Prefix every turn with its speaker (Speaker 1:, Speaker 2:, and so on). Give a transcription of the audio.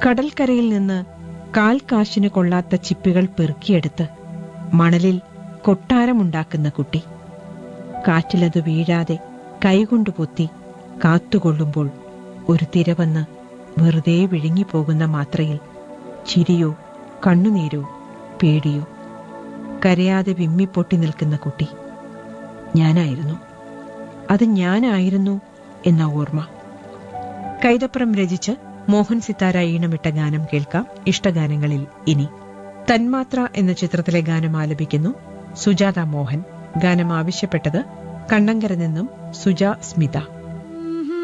Speaker 1: കടൽക്കരയിൽ നിന്ന് കാൽ കാശിന് കൊള്ളാത്ത ചിപ്പികൾ പെറുക്കിയെടുത്ത് മണലിൽ കൊട്ടാരമുണ്ടാക്കുന്ന കുട്ടി കാറ്റിലത് വീഴാതെ കൈകൊണ്ടു പൊത്തി കാത്തുകൊള്ളുമ്പോൾ ഒരു തിര വന്ന് വെറുതെ വിഴുങ്ങിപ്പോകുന്ന മാത്രയിൽ ചിരിയോ കണ്ണുനീരോ പേടിയോ കരയാതെ വിമ്മിപ്പൊട്ടി നിൽക്കുന്ന കുട്ടി ഞാനായിരുന്നു അത് ഞാനായിരുന്നു എന്ന ഓർമ്മ കൈതപ്രം രചിച്ച് മോഹൻ സിത്താര ഈണമിട്ട ഗാനം കേൾക്കാം ഇഷ്ടഗാനങ്ങളിൽ ഇനി തന്മാത്ര എന്ന ചിത്രത്തിലെ ഗാനം ആലപിക്കുന്നു സുജാത മോഹൻ ഗാനം ആവശ്യപ്പെട്ടത് കണ്ണങ്കര നിന്നും സുജ സ്മിത